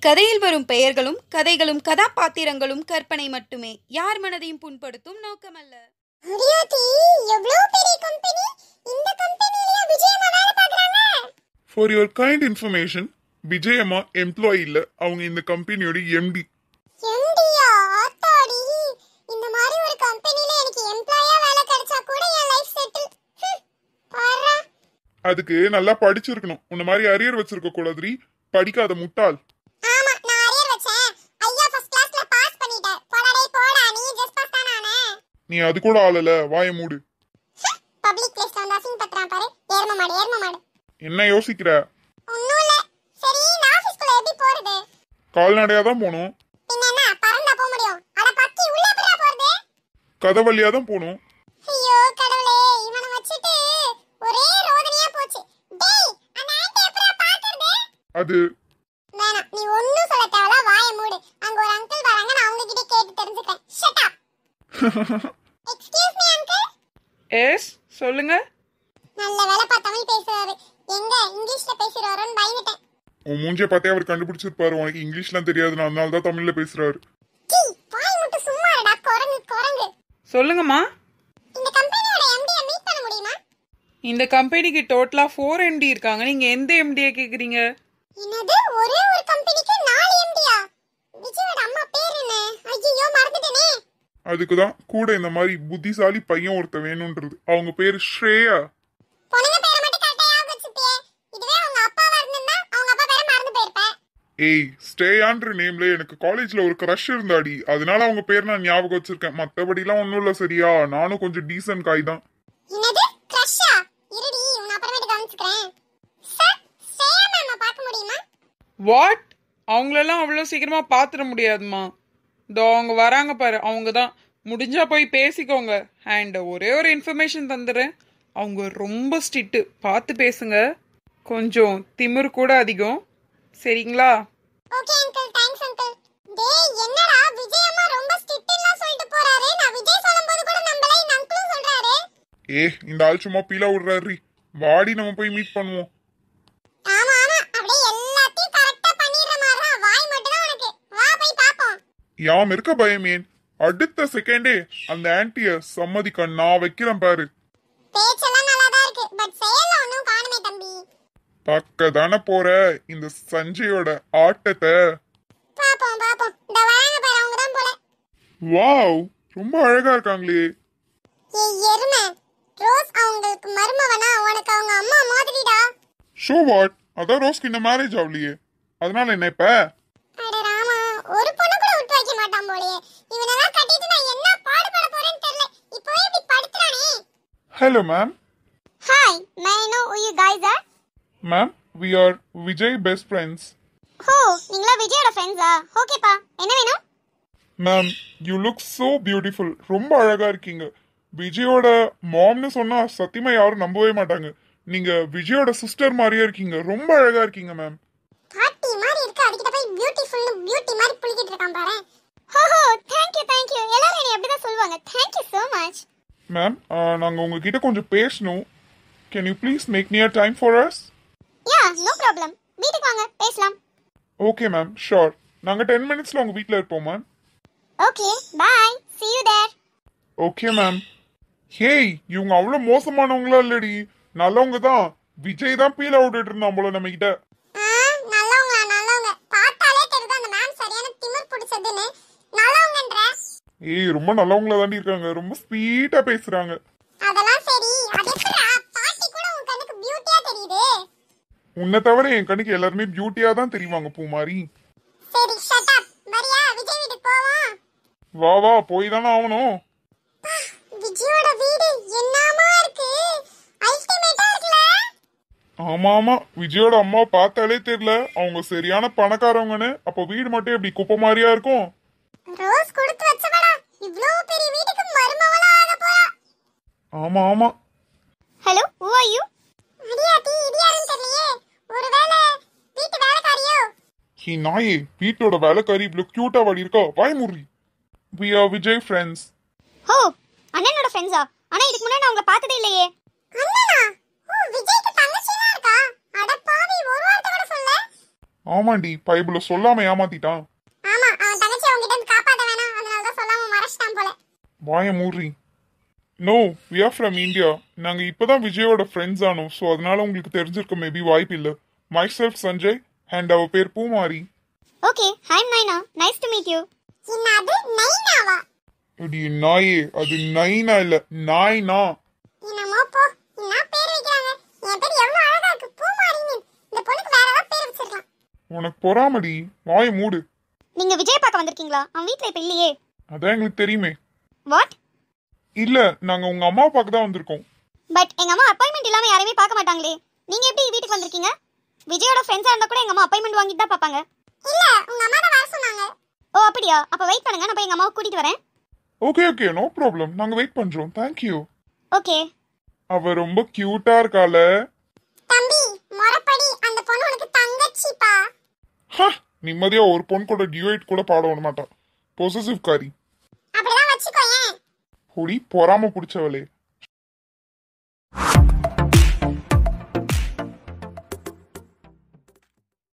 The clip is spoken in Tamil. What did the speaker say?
இக்கதையில் வரும் பெயர்களும் கதைகளும் கதாபாத்திரங்களும் கற்பனை மட்டுமே யார் மனதையும் புண்படுத்தும் நோக்கமல்ல அடியாத்தி எவ்வளவு பெரிய கம்பெனி இந்த கம்பெனிலயா விஜயம்மா வேலை பார்க்கறாங்க for your kind information Vijayamma employee இல்ல அவங்க இந்த கம்பெனியோட எம்டி எம்டியா ஆத்தாடி இந்த மாதிரி ஒரு கம்பெனில எனக்கு எம்ப்ளாயா வேலை கிடைச்சா கூட என் லைஃப் செட்டில் பாரா அதுக்கு நல்லா படிச்சிருக்கணும் உன்ன மாதிரி அரியர் வச்சிருக்க கூடாதுரி படிக்காத முட்டாள் ஆமா நான் அரியர் வச்சேன் ஐயா ஃபர்ஸ்ட் கிளாஸ்ல பாஸ் பண்ணிட்டேன் போடா டேய் போடா நீ ஜஸ்ட் பாஸ் தானே ஆனே நீ அது கூட ஆளல வாய மூடு பப்ளிக் பிளேஸ்ல வந்து அசிங் பண்றான் பாரு ஏர்ம மாடு ஏர்ம மாடு என்ன யோசிக்கிற ஒண்ணும் இல்ல சரி நான் ஆபீஸ்க்குள்ள எப்படி போறது கால்நடையா தான் போகணும் பின்ன என்ன பறந்தா போக முடியும் அட பக்கி உள்ள எப்படிடா போறது கதை வழியா தான் போகணும் ஐயோ கடவுளே இவனை வச்சுட்டு ஒரே ரோதனையா போச்சு டேய் அந்த ஆண்டி எப்படா பாக்குறது அது வேணாம் நீ ஒண்ணும் சொல்ல தேவல வாய மூடு அங்க ஒரு அங்கிள் வராங்க நான் அவங்க கிட்ட கேட்டு தெரிஞ்சுக்கிறேன் shut up excuse me uncle yes சொல்லுங்க நல்ல வேலை பா தமிழ் பேசுறாரு எங்க இங்கிலீஷ்ல பேசுறாரோன்னு பயந்துட்டேன் உன் மூஞ்ச பார்த்தே அவர் கண்டுபிடிச்சிருப்பாரு உனக்கு இங்கிலீஷ்லாம் தெரியாது அதனால தான் தமிழ்ல பேசுறாரு டீ வாய் மட்டும் சும்மா இருடா குரங்கு குரங்கு சொல்லுங்கம்மா இந்த கம்பெனியோட எம்டியை மீட் பண்ண முடியுமா இந்த கம்பெனிக்கு டோட்டலா ஃபோர் எம்டி இருக்காங்க நீங்க எந்த எம்டியை கேக்குறீங்க என்னது ஒரே ஒரு கம்பெனிக்கு நாலு எம்டியா விஜயோட அம்மா பேர் என்ன ஐயோ மறந்துட்டேனே அதுக்கு தான் கூட இந்த மாதிரி புத்திசாலி பையன் ஒருத்த வேணும்ன்றது அவங்க பேரு ஸ்ரேயா பொண்ணுங்க பேரை மட்டும் கரெக்டா ஞாபகம் வச்சுப்பியே இதுவே அவங்க அப்பாவா இருந்திருந்தா அவங்க அப்பா பேரை மறந்து போயிருப்பேன் ஏய் ஸ்டேயான்ற நேம்ல எனக்கு காலேஜ்ல ஒரு க்ரஷ் இருந்தாடி அதனால அவங்க பேர் நான் ஞாபகம் வச்சிருக்கேன் மத்தபடிலாம் ஒன்றும் இல்லை சரியா நானும் கொஞ்சம் டீசன்ட் காய் தான் என்னது கிரஷா இருடி உன்னை அப்புறமேட்டு கவனிச்சுக்கிறேன் சார் ஸ்ரேயா மேம் பார்க்க முடியுமா வாட் அவங்களெல்லாம் அவ்வளோ சீக்கிரமா பாத்துட முடியாதுமா இதோ அவங்க வராங்க பாரு அவங்க தான் முடிஞ்சா போய் பேசிக்கோங்க அண்ட் ஒரே ஒரு இன்ஃபர்மேஷன் தந்துடுறேன் அவங்க ரொம்ப ஸ்ட்ரிக்ட்டு பார்த்து பேசுங்க கொஞ்சம் திமிரு கூட அதிகம் சரிங்களா ஓகே அங்கிள் தேங்க்ஸ் அங்கிள் டேய் என்னடா விஜய் அம்மா ரொம்ப ஸ்ட்ரிக்ட்லாம் சொல்லிட்டு போறாரு நான் விஜய் சொல்லும்போது கூட நம்பல இந்த அங்கிளும் சொல்றாரு ஏ இந்த ஆள் சும்மா பீலா விடுறாரு வாடி நம்ம போய் மீட் பண்ணுவோம் ஆமா ஆமா அப்படியே எல்லாத்தையும் கரெக்டா பண்ணிடுற மாதிரி தான் வாய் மட்டும் தான் உனக்கு வா போய் பாப்போம் யாம் இருக்க பயமேன் அடுத்த செகண்டே அந்த ஆன்ட்டிய சம்மதிக்க நான் வைக்கிறேன் பாரு பேச்செல்லாம் நல்லா தான் இருக்கு பட் செயல்ல ஒன்றும் காணுமே தம்பி பக்க தானே போற இந்த சஞ்சயோட ஆட்டத்தை பாப்போம் பாப்போம் இந்த வராங்க பாரு அவங்க தான் போல வாவ் ரொம்ப அழகா இருக்காங்களே ஏய் எருமை ரோஸ் அவங்களுக்கு மருமவனா உனக்கு அவங்க அம்மா மாதிரிடா ஷோ வாட் அதான் ரோஸ்க்கு இன்னும் மேரேஜ் ஆகலையே அதனால என்ன இப்ப அட ராமா ஒரு பொண்ணு கூட விட்டு வைக்க மாட்டான் போலயே இவனெல்லாம் கட்டிட்டு நான் என்ன பாடுபட போறேன்னு தெரியல இப்போ இப்படி படுத்துறானே hello ma'am hi may I know who you guys are ma'am we are Vijay best friends ஹோ நீங்களா விஜயோட ஃப்ரெண்ட்ஸா ஓகேப்பா என்ன வேணும் ma'am you look so beautiful ரொம்ப அழகா இருக்கீங்க விஜயோட மாம்னு சொன்னா சத்தியமா யாரும் நம்பவே மாட்டாங்க நீங்க விஜயோட சிஸ்டர் மாதிரியே இருக்கீங்க ரொம்ப அழகா இருக்கீங்க மேம் பாட்டி மாதிரி இருக்கு அதுக்கிட்ட போய் பியூட்டிஃபுல்னு பியூட்டி மாதிரி புளிக்கிட்டு இருக்கான் பாரு ஹோஹோ தேங்க் யூ தேங்க் யூ எல்லாரும் என்னை அப்படிதான் சொல்லுவாங்க thank you so much ma'am நாங்க உங்ககிட்ட கொஞ்சம் பேசணும் can you please make near time for us ya no problem வீட்டுக்கு வாங்க பேசலாம் ஓகே மேம் ஷோர் நாங்க டென் மினிட்ஸ்ல உங்க வீட்ல இருப்போம் ma'am okay bye see you there okay ma'am hey இவங்க அவ்வளவு மோசமானவங்களா இல்லடி நல்லவங்க தான் விஜய் தான் பீல விட்டுட்டு இருந்தான் போல நம்ம கிட்ட ஆ நல்லவங்க நல்லவங்க பார்த்தாலே தெரியுது அந்த மேம் சரியான திமிர் பிடிச்சதுன்னு நல்லவங்கன்ற ஏய் ரொம்ப நல்லவங்களா தாண்டி இருக்காங்க ரொம்ப ஸ்வீட்டா பேசுறாங்க அதெல்லாம் சரி அது எப்படிடா பாட்டி கூட உன் கண்ணுக்கு பியூட்டியா தெரியுது உன்னை தவிர என் கண்ணுக்கு எல்லாருமே பியூட்டியா தான் தெரிவாங்க பூமாரி சரி ஷட் அப் வரியா விஜய் வீட்டுக்கு போவோம் வா வா போய் தானே ஆகணும் விஜயோட வீடு என்னமா இருக்கு அல்டிமேட்டா இருக்குல ஆமா ஆமா விஜயோட அம்மா பார்த்தாலே தெரியல அவங்க சரியான பணக்காரவங்கன்னு அப்போ வீடு மட்டும் எப்படி குப்பை மாதிரியா இருக்கும் ரோஸ் கொடுத்து வச்சவடா இவ்ளோ பெரிய வீட்டுக்கு மருமவளா ஆக போறா ஆமா ஆமா ஹலோ ஹூ ஆர் யூ அடியாத்தி இது யாருன்னு தெரியலையே ஒருவேளை வீட்டு வேலைக்காரியோ ஹி நாயே வீட்டோட வேலைக்காரி இவ்வளவு கியூட்டா வாடி இருக்கா வாய் முறி வி ஆர் விஜய் ஃப்ரெண்ட்ஸ் ஓ அண்ணனோட ஃப்ரெண்ட்ஸா ஆனா இதுக்கு முன்னாடி நான் உங்களை பார்த்ததே இல்லையே அண்ணனா ஓ விஜய்க்கு தங்கச்சிலாம் இருக்கா அட பாவி ஒரு வார்த்தை கூட சொல்ல ஆமாண்டி பைபிள சொல்லாம ஏமாத்திட்டான் ஆமா அவன் தங்கச்சி அவங்க கிட்ட இருந்து காப்பாத்த வேணாம் அதனால தான் சொல்லாம மறைச்சிட்டான் போல வாய மூடுறி no we are from India நாங்க இப்பதான் விஜயோட ஃப்ரெண்ட்ஸ் ஆனோம் ஸோ அதனால உங்களுக்கு தெரிஞ்சிருக்க மேபி வாய்ப்பு இல்ல மை செல்ஃப் சஞ்சய் அண்ட் அவ பேர் Poomari okay hi Naina nice to meet you என்னது நைனாவா அடி நாயே அது நைனா இல்ல நாய்னா என்னமோ போ என்ன பேர் வைக்கிறாங்க என் பேர் எவ்வளவு அழகா இருக்கு பூமாரின்னு இந்த பொண்ணுக்கு வேற ஏதாவது பேர் வச்சிருக்கலாம் உனக்கு பொறாமடி வாய மூடு நீங்க விஜய் பார்க்க வந்திருக்கீங்களா அவன் வீட்ல இப்ப இல்லையே அதான் எங்களுக்கு தெரியுமே வாட் இல்ல நாங்க உங்க அம்மா பார்க்க தான் வந்திருக்கோம் பட் எங்க அம்மா அப்பாயின்மெண்ட் இல்லாம யாரையுமே பார்க்க மாட்டாங்களே நீங்க எப்படி வீட்டுக்கு வந்திருக்கீங்க விஜயோட ஃப்ரெண்ட்ஸா இருந்தா கூட எங்க அம்மா அப்பாயின்மெண்ட் வாங்கிட்டு தான் பார்ப்பாங்க இல்ல உங்க அம்மா தான் வர சொன்னாங்க ஓ அப்படியா அப்ப வெயிட் பண்ணுங்க நான் போய் எங்க அம்மாவை கூட்டிட்டு வரேன் ஓகே ஓகே நோ ப்ராப்ளம் நாங்க வெயிட் பண்றோம் தேங்க்யூ ஓகே அவ ரொம்ப கியூட்டா இருக்கால தம்பி முறப்படி அந்த பொண்ணு உனக்கு தங்கச்சிப்பா ஹ, நிம்மதியா ஒரு பொண்ணு கூட டியூட் கூட பாட விட மாட்டான் பொசசிவ் காரி அப்படிதான் வச்சுக்கோயேன் பொடி பொறாம பிடிச்சவளே